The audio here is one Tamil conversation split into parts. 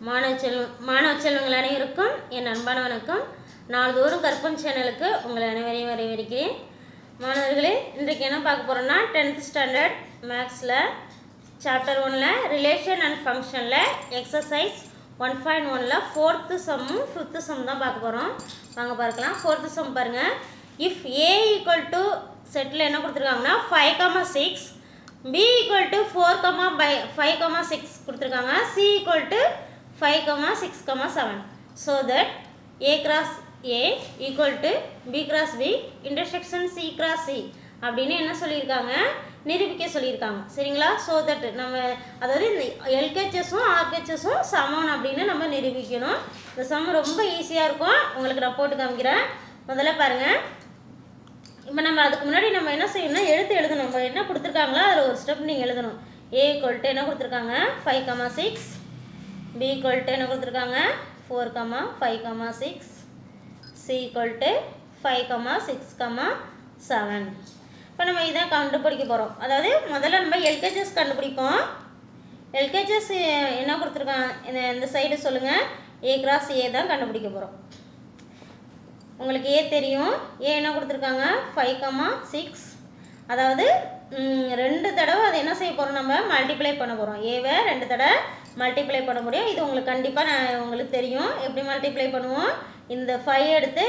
மாணவ செல்வம் மாணவ செல்வங்கள் அனைவருக்கும் என் அன்பான வணக்கம் நாள்தோறும் கற்பம் சேனலுக்கு உங்களை அனைவரையும் வரவேற்கிறேன் மாணவர்களே இன்றைக்கு என்ன பார்க்க போகிறோம்னா டென்த் ஸ்டாண்டர்ட் மேக்ஸில் சாப்டர் ஒனில் ரிலேஷன் அண்ட் ஃபங்க்ஷனில் எக்ஸசைஸ் ஒன் பாயிண்ட் ஒனில் ஃபோர்த்து சம்மும் ஃபிஃப்த்து சம் தான் பார்க்க போகிறோம் வாங்க பார்க்கலாம் ஃபோர்த்து சம் பாருங்கள் இஃப் ஏ ஈக்குவல் டு செட்டில் என்ன கொடுத்துருக்காங்கன்னா five comma six B equal to four comma by five comma six கொடுத்துருக்காங்க C equal to five comma six comma seven so that A cross A equal to B cross B intersection C cross C அப்படின்னு என்ன சொல்லியிருக்காங்க நிரூபிக்க சொல்லியிருக்காங்க சரிங்களா ஸோ தட் நம்ம அதாவது இந்த எல்கேச்சஸும் ஆர்கேச்சஸும் சமம் அப்படின்னு நம்ம நிரூபிக்கணும் இந்த சம் ரொம்ப ஈஸியாக இருக்கும் உங்களுக்கு நான் போட்டு காமிக்கிறேன் முதல்ல பாருங்கள் இப்போ நம்ம அதுக்கு முன்னாடி நம்ம என்ன செய்யணும்னா எழுத்து எழுதணும் நம்ம என்ன கொடுத்துருக்காங்களோ அதில் ஒரு ஸ்டெப் நீங்கள் எழுதணும் ஏ ஈக்குவல்ட்டு என்ன கொடுத்துருக்காங்க five comma six B equal to என்ன கொடுத்துருக்காங்க four comma five comma six C equal to five comma six comma seven இப்போ நம்ம இதான் கண்டுபிடிக்க போகிறோம் அதாவது முதல்ல நம்ம எல்கேஜஸ் கண்டுபிடிப்போம் எல்கேஜஸ் என்ன கொடுத்துருக்காங்க இந்த இந்த சைடு சொல்லுங்கள் ஏ கிராஸ் ஏ தான் கண்டுபிடிக்க போகிறோம் உங்களுக்கு ஏ தெரியும் ஏ என்ன கொடுத்துருக்காங்க ஃபைவ் கமா சிக்ஸ் அதாவது ம், ரெண்டு தடவை அதை என்ன செய்ய போகிறோம் நம்ம மல்டிப்ளை பண்ண போகிறோம் ஏவை ரெண்டு தடவை மல்டிப்ளை பண்ண முடியும் இது உங்களுக்கு கண்டிப்பாக நான் உங்களுக்கு தெரியும் எப்படி மல்டிப்ளை பண்ணுவோம் இந்த ஃபைவ் எடுத்து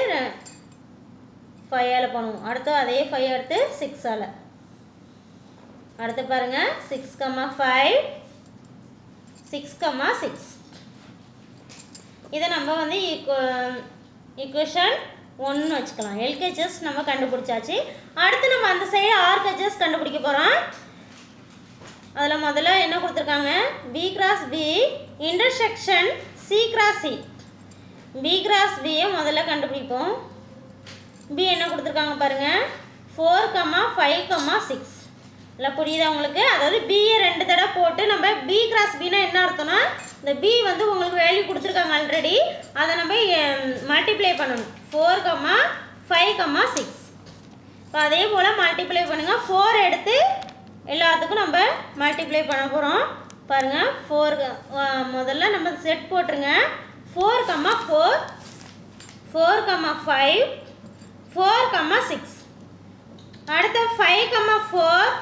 ஃபைவால் பண்ணுவோம் அடுத்து அதே ஃபைவ் எடுத்து சிக்ஸால் அடுத்து பாருங்கள் six comma five six comma six இதை நம்ம வந்து ஈக்குவேஷன் ஒன்று வச்சுக்கலாம் எல்கேஜஸ் நம்ம கண்டுபிடிச்சாச்சு அடுத்து நம்ம அந்த சைடு ஆர்கேஜஸ் கண்டுபிடிக்க போகிறோம் அதில் முதல்ல என்ன கொடுத்துருக்காங்க B cross B intersection C cross C B cross பியை முதல்ல கண்டுபிடிப்போம் பி என்ன கொடுத்துருக்காங்க பாருங்கள் four comma five comma six இல்லை புரியுதா உங்களுக்கு அதாவது பியை ரெண்டு தடவை போட்டு நம்ம பி கிராஸ் பின்னா என்ன அர்த்தம்னா இந்த பி வந்து உங்களுக்கு வேல்யூ கொடுத்துருக்காங்க ஆல்ரெடி அதை நம்ம மல்டிப்ளை பண்ணணும் four comma five comma six இப்போ அதே போல் மல்டிப்ளை பண்ணுங்கள் ஃபோர் எடுத்து எல்லாத்துக்கும் நம்ம மல்டிப்ளை பண்ண போகிறோம் பாருங்கள் ஃபோர் முதல்ல நம்ம செட் போட்டுருங்க four comma four four comma five four comma six அடுத்து five comma four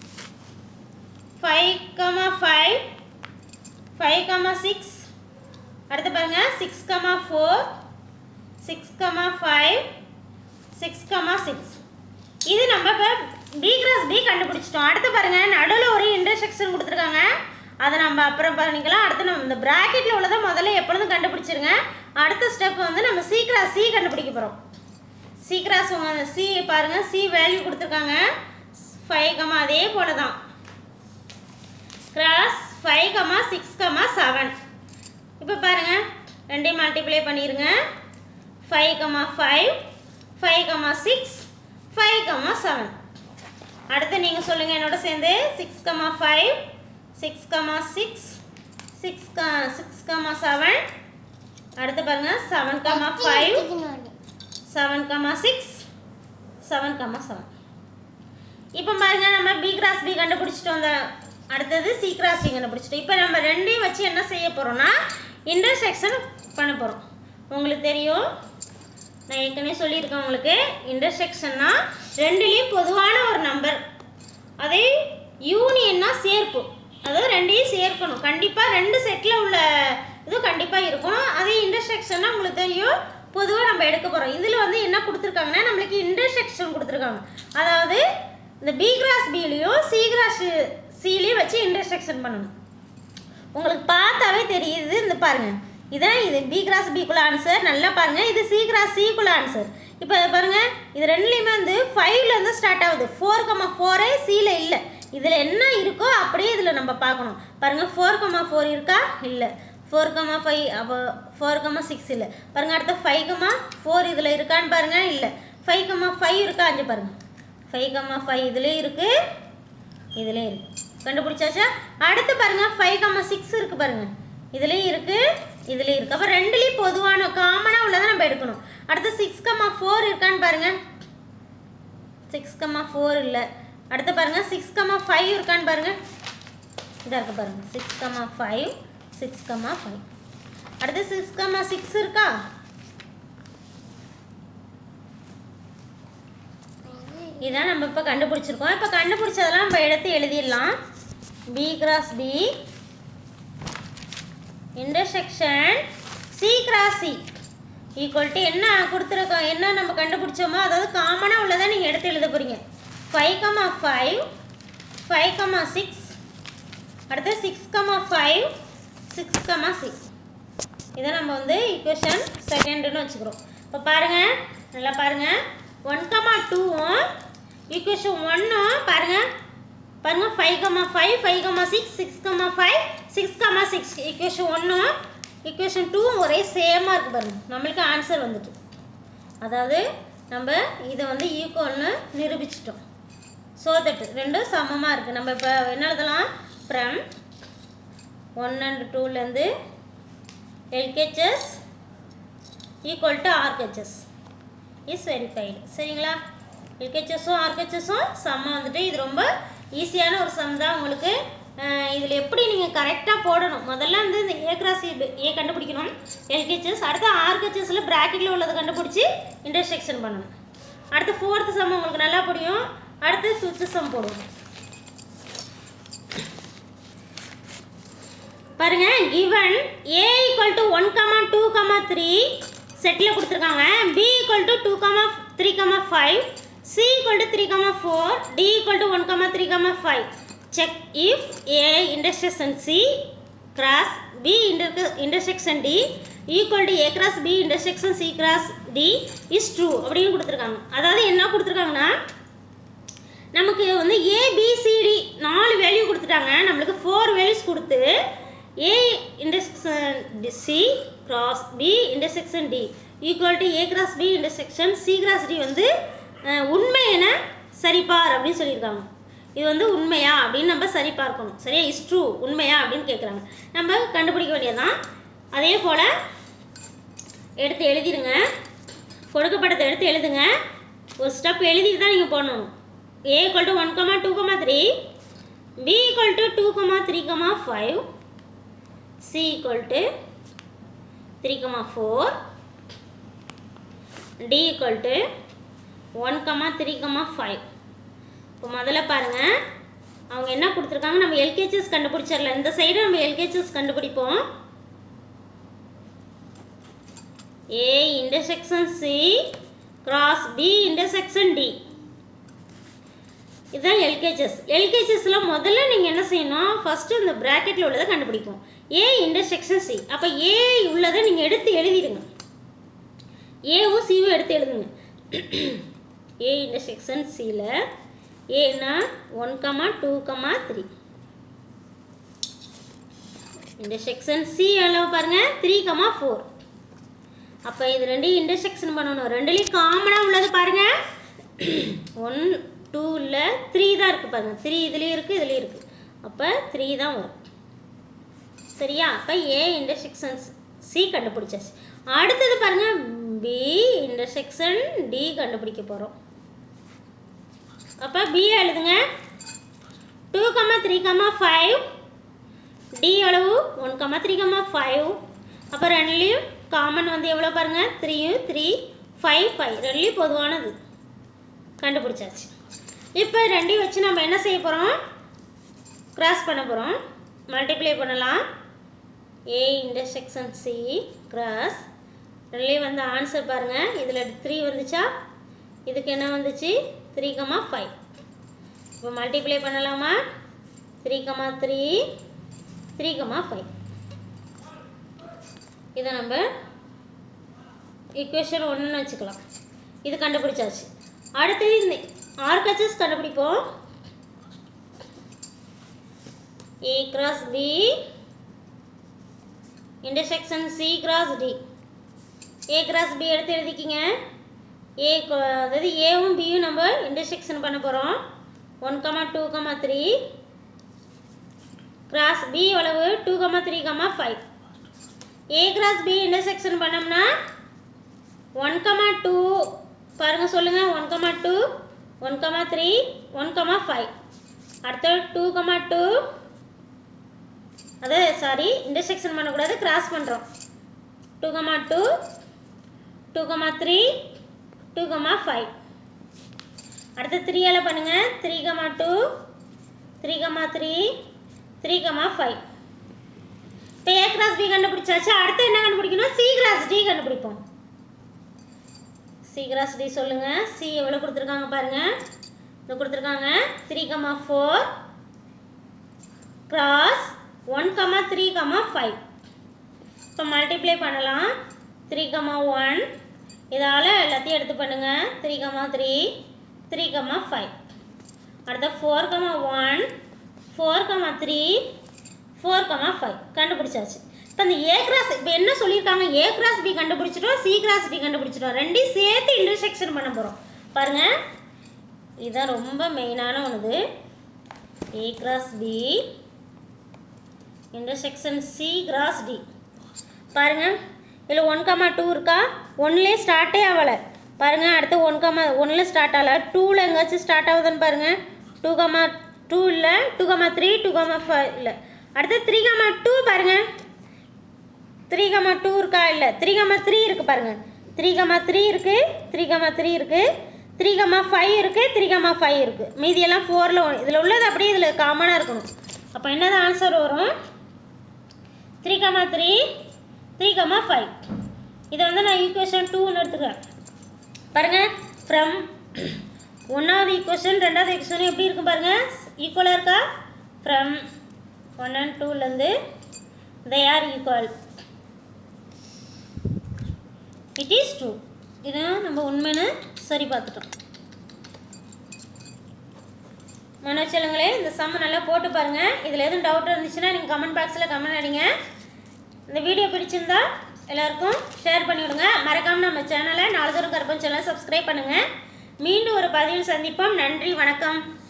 five comma five five comma six அடுத்து பாருங்கள் six comma four six comma five six comma six இது நம்ம இப்போ பி கிராஸ் பி கண்டுபிடிச்சிட்டோம் அடுத்து பாருங்கள் நடுவில் ஒரு இன்டர்செக்ஷன் கொடுத்துருக்காங்க அதை நம்ம அப்புறம் பண்ணிக்கலாம் அடுத்து நம்ம இந்த ப்ராக்கெட்டில் உள்ளதை முதல்ல எப்பொழுதும் கண்டுபிடிச்சிருங்க அடுத்த ஸ்டெப் வந்து நம்ம சி கிராஸ் சி கண்டுபிடிக்க போகிறோம் சி கிராஸ் சி பாருங்கள் சி வேல்யூ கொடுத்துருக்காங்க ஃபைவ் கமா அதே போல தான் cross five comma six comma seven இப்போ பாருங்கள் ரெண்டையும் மல்டிப்ளை பண்ணிடுங்க five comma five five comma six five comma seven அடுத்து நீங்கள் சொல்லுங்கள் என்னோட சேர்ந்து six comma five six comma six six க சிக்ஸ் கமா செவன் அடுத்து பாருங்கள் seven comma five seven comma six seven comma seven இப்போ பாருங்க நம்ம பி கிராஸ் பி கண்டுபிடிச்சிட்டோம் அந்த அடுத்தது சி கிராஸ் சி கண்டுபிடிச்சிட்டோம் இப்போ நம்ம ரெண்டையும் வச்சு என்ன செய்ய போகிறோம்னா இன்டர்செக்ஷன் பண்ண போகிறோம் உங்களுக்கு தெரியும் நான் ஏற்கனவே சொல்லியிருக்கேன் உங்களுக்கு இன்டர்செக்ஷன்னா ரெண்டுலேயும் பொதுவான ஒரு நம்பர் அதே யூனியன்னா சேர்ப்பு அதாவது ரெண்டையும் சேர்க்கணும் கண்டிப்பாக ரெண்டு செட்டில் உள்ள இது கண்டிப்பாக இருக்கும் அதே இன்டர்செக்ஷன்னா உங்களுக்கு தெரியும் பொதுவாக நம்ம எடுக்க போகிறோம் இதில் வந்து என்ன கொடுத்துருக்காங்கன்னா நம்மளுக்கு இன்டர்செக்ஷன் கொடுத்துருக்காங்க அதாவது இந்த பி கிராஸ் பிலையும் சி கிராஸ் சிலையும் வச்சு இன்டர்செக்ஷன் பண்ணணும் உங்களுக்கு பார்த்தாவே தெரியுது இந்த பாருங்க இதான் இது பி கிராஸ் பிக்குள்ள ஆன்சர் நல்லா பாருங்க இது சி கிராஸ் சிக்குள்ள ஆன்சர் இப்போ பாருங்க இது ரெண்டுலேயுமே வந்து ஃபைவ்லேருந்து ஸ்டார்ட் ஆகுது ஃபோர் கமா ஃபோரே சியில் இல்லை இதில் என்ன இருக்கோ அப்படியே இதில் நம்ம பார்க்கணும் பாருங்கள் ஃபோர் கமா ஃபோர் இருக்கா இல்லை ஃபோர் கமா ஃபைவ் அப்போ ஃபோர் கமா சிக்ஸ் இல்லை பாருங்கள் அடுத்த ஃபைவ் கமா ஃபோர் இதில் இருக்கான்னு பாருங்கள் இல்லை ஃபைவ் கமா ஃபைவ் இருக்கா அஞ்சு பாருங்கள் ஃபைவ் கமா ஃபைவ் இதுலேயும் இருக்குது இதுலேயும் இருக்குது கண்டுபிடிச்சாச்சா அடுத்து பாருங்கள் ஃபைவ் கமா சிக்ஸ் இருக்குது பாருங்கள் இதுலேயும் இருக்குது இதுலேயும் இருக்குது அப்போ ரெண்டுலேயும் பொதுவான காமனாக உள்ளதை நம்ம எடுக்கணும் அடுத்து சிக்ஸ் கமா ஃபோர் இருக்கான்னு பாருங்கள் சிக்ஸ் கமா ஃபோர் இல்லை அடுத்து பாருங்கள் சிக்ஸ் கமா ஃபைவ் இருக்கான்னு பாருங்கள் இதாக இருக்குது பாருங்கள் six comma five six comma five அடுத்து சிக்ஸ் கமா சிக்ஸ் இருக்கா இதான் நம்ம இப்போ கண்டுபிடிச்சிருக்கோம் இப்போ கண்டுபிடிச்சதெல்லாம் நம்ம எடுத்து எழுதிடலாம் B cross B intersection C cross C equal to என்ன கொடுத்துருக்கோம் என்ன நம்ம கண்டுபிடிச்சோமோ அதாவது காமனாக உள்ளதை நீங்கள் எடுத்து எழுத போகிறீங்க five comma five five comma six அடுத்து six comma five six comma six இதை நம்ம வந்து ஈக்குவேஷன் செகண்டுன்னு வச்சுக்கிறோம் இப்போ பாருங்கள் நல்லா பாருங்கள் ஒன் கமா டூவும் ஈக்குவேஷன் ஒன்றும் பாருங்கள் பாருங்கள் five comma five five comma six six comma five six comma six equation ஒன்றும் ஈக்குவேஷன் டூவும் ஒரே சேமாக இருக்குது பாருங்கள் நம்மளுக்கு ஆன்சர் வந்துட்டு அதாவது நம்ம இதை வந்து ஈக்குவல்னு நிரூபிச்சிட்டோம் ஸோ தட் ரெண்டும் சமமாக இருக்குது நம்ம இப்போ என்ன எழுதலாம் ஃப்ரம் ஒன் அண்ட் டூலேருந்து LHS equal to RHS is verified சரிங்களா எல்கேச்சஸும் ஆர்கேச்சஸும் சம்ம வந்துட்டு இது ரொம்ப ஈஸியான ஒரு சம் தான் உங்களுக்கு இதில் எப்படி நீங்கள் கரெக்டாக போடணும் முதல்ல வந்து இந்த ஏ கிராஸ் ஏ கண்டுபிடிக்கணும் எல்கேச்சஸ் அடுத்து ஆர்கேச்சஸில் ப்ராக்கெட்டில் உள்ளதை கண்டுபிடிச்சி இன்டர்செக்ஷன் பண்ணணும் அடுத்து ஃபோர்த்து சம் உங்களுக்கு நல்லா புரியும் அடுத்து சுவிட்ச் சம் போடுவோம் பாருங்க given A equal to one comma two comma three செட்டில் கொடுத்துருக்காங்க B equal to two comma three comma five C equal to three comma four D equal to one comma three comma five check if A intersection C cross B inter intersection D equal to A cross B intersection C cross D is true அப்படின்னு கொடுத்துருக்காங்க அதாவது என்ன கொடுத்துருக்காங்கன்னா நமக்கு வந்து ஏபிசிடி நாலு வேல்யூ கொடுத்துட்டாங்க நம்மளுக்கு ஃபோர் வேல்யூஸ் கொடுத்து A intersection C cross B intersection D equal to A cross B intersection C cross D வந்து அஹ், உண்மை என சரிபார் அப்படின்னு சொல்லியிருக்காங்க இது வந்து உண்மையா அப்படின்னு நம்ம சரி பார்க்கணும் சரியா இஸ் ட்ரூ உண்மையா அப்படின்னு கேட்குறாங்க நம்ம கண்டுபிடிக்க வேண்டியதுதான் அதே போல் எடுத்து எழுதிடுங்க கொடுக்கப்பட்டதை எடுத்து எழுதுங்க ஒரு ஸ்டெப் எழுதிட்டு தான் நீங்கள் போடணும் A equal to one comma two comma three B equal to two comma three comma five C equal to three comma four D equal to one comma three comma five இப்போ முதல்ல பாருங்கள் அவங்க என்ன கொடுத்துருக்காங்க நம்ம எல்கேஜஸ் கண்டுபிடிச்சிடலாம் இந்த சைடு நம்ம எல்கேஜஸ் கண்டுபிடிப்போம் A intersection C cross B intersection D இதுதான் எல்கேஜஸ் எல்கேஜஸில் முதல்ல நீங்கள் என்ன செய்யணும் ஃபஸ்ட்டு இந்த ப்ராக்கெட்டில் உள்ளதை கண்டுபிடிப்போம் ஏ இன்டர்செக்ஷன் சி அப்போ ஏ உள்ளதை நீங்கள் எடுத்து எழுதிடுங்க ஏவும் சிவும் எடுத்து எழுதுங்க ஏ இன்டர்செக்ஷன் சியில் ஏன்னா one comma two comma three intersection C அளவு பாருங்கள் த்ரீ கமா ஃபோர் அப்போ இது ரெண்டையும் இன்டர்செக்ஷன் பண்ணணும் ரெண்டுலேயும் காமனாக உள்ளது பாருங்கள் ஒன் டூவில் த்ரீ தான் இருக்குது பாருங்கள் த்ரீ இதுலேயும் இருக்குது இதுலேயும் இருக்குது அப்போ த்ரீ தான் வரும் சரியா அப்போ ஏ இன்டர்செக்ஷன் சி கண்டுபிடிச்சாச்சு அடுத்தது பாருங்கள் பி இன்டர்செக்ஷன் டி கண்டுபிடிக்க போகிறோம் அப்போ பி எழுதுங்க two comma three comma five D எவ்வளவு one comma three comma five அப்போ ரெண்டுலேயும் காமன் வந்து எவ்வளோ பாருங்கள் த்ரீயும் த்ரீ ஃபைவ் ஃபைவ் ரெண்டுலேயும் பொதுவானது கண்டுபிடிச்சாச்சு இப்போ ரெண்டையும் வச்சு நம்ம என்ன செய்ய போகிறோம் கிராஸ் பண்ண போகிறோம் மல்டிப்ளை பண்ணலாம் ஏ இன்டர்செக்ஷன் சி கிராஸ் ரெண்டுலேயும் வந்து ஆன்சர் பாருங்கள் இதில் த்ரீ வந்துச்சா இதுக்கு என்ன வந்துச்சு த்ரீ கமா ஃபைவ் இப்போ மல்டிப்ளை பண்ணலாமா three comma three three comma five இதை நம்ம ஈக்குவேஷன் ஒன்றுன்னு வச்சுக்கலாம் இது கண்டுபிடிச்சாச்சு அடுத்தது இந்த ஆர்கச்சஸ் கண்டுபிடிப்போம் A cross B intersection C cross D A cross B எடுத்து எழுதிக்கிங்க ஏ அதாவது ஏவும் பியும் நம்ம இன்டர்செக்ஷன் பண்ண போகிறோம் one comma two comma three cross B எவ்வளவு two comma three comma five A cross B intersection பண்ணோம்னா ஒன் கமா டூ பாருங்கள் சொல்லுங்கள் one comma two one comma three one comma five அடுத்தது டூ கமா டூ அது சாரி இன்டர்செக்ஷன் பண்ணக்கூடாது கிராஸ் பண்ணுறோம் two comma two two comma three two comma five அடுத்து த்ரீயால் பண்ணுங்கள் three comma two three comma three three comma five இப்போ ஏ கிராஸ் பி கண்டுபிடிச்சாச்சு அடுத்து என்ன கண்டுபிடிக்கணும் சி கிராஸ் டி கண்டுபிடிப்போம் சி கிராஸ் டி சொல்லுங்கள் சி எவ்வளோ கொடுத்துருக்காங்க பாருங்கள் இது கொடுத்துருக்காங்க three comma four cross one comma three comma five இப்போ மல்டிப்ளை பண்ணலாம் த்ரீ கமா ஒன் இதால் எல்லாத்தையும் எடுத்து பண்ணுங்கள் three comma three three comma five அடுத்த four comma one four comma three four comma five கண்டுபிடிச்சாச்சு இப்போ இந்த ஏ கிராஸ் இப்போ என்ன சொல்லியிருக்காங்க ஏ கிராஸ் பி கண்டுபிடிச்சிட்டோம் சி கிராஸ் டி கண்டுபிடிச்சிட்டோம் ரெண்டையும் சேர்த்து இன்டர்செக்ஷன் பண்ண போகிறோம் பாருங்கள் இதுதான் ரொம்ப மெயினான ஒன்று A cross B intersection C cross D பாருங்கள் இதில் ஒன் கமா டூ இருக்கா ஒன்லேயே ஸ்டார்ட்டே ஆகலை பாருங்கள் அடுத்து ஒன் கமா ஒன்னில் ஸ்டார்ட் ஆகலை டூவில் எங்கேயாச்சும் ஸ்டார்ட் ஆகுதுன்னு பாருங்கள் டூ கமா டூ இல்லை two comma three two comma five இல்லை அடுத்து த்ரீ கமா டூ பாருங்கள் த்ரீ கமா டூ இருக்கா இல்லை த்ரீ கமா த்ரீ இருக்குது பாருங்கள் த்ரீ கமா த்ரீ இருக்குது த்ரீ கமா த்ரீ இருக்குது த்ரீ கமா ஃபைவ் இருக்குது த்ரீ கமா ஃபைவ் இருக்குது மீதியெல்லாம் ஃபோரில் இதில் உள்ளது அப்படியே இதில் காமனாக இருக்கணும் அப்போ என்னது ஆன்சர் வரும் three comma three three comma five இதை வந்து நான் ஈக்குவேஷன் டூன்னு எடுத்துக்கிறேன் பாருங்கள் ஃப்ரம் ஒன்றாவது ஈக்குவேஷன் ரெண்டாவது ஈக்குவேஷன் எப்படி இருக்கும் பாருங்கள் ஈக்குவலாக இருக்கா ஃப்ரம் ஒன் அண்ட் டூலேருந்து they are equal it is true இதை நம்ம உண்மைன்னு சரி பார்த்துட்டோம் மனோச்சலங்களே இந்த சம்ம நல்லா போட்டு பாருங்கள் இதில் எதுவும் டவுட் இருந்துச்சுன்னா நீங்கள் கமெண்ட் பாக்ஸில் கமெண்ட் அடிங்க இந்த வீடியோ பிடிச்சிருந்தா எல்லாருக்கும் ஷேர் பண்ணிவிடுங்க மறக்காமல் நம்ம சேனலை நாலுதூரம் கருப்பம் சேனலை சப்ஸ்கிரைப் பண்ணுங்கள் மீண்டும் ஒரு பதிவில் சந்திப்போம் நன்றி வணக்கம்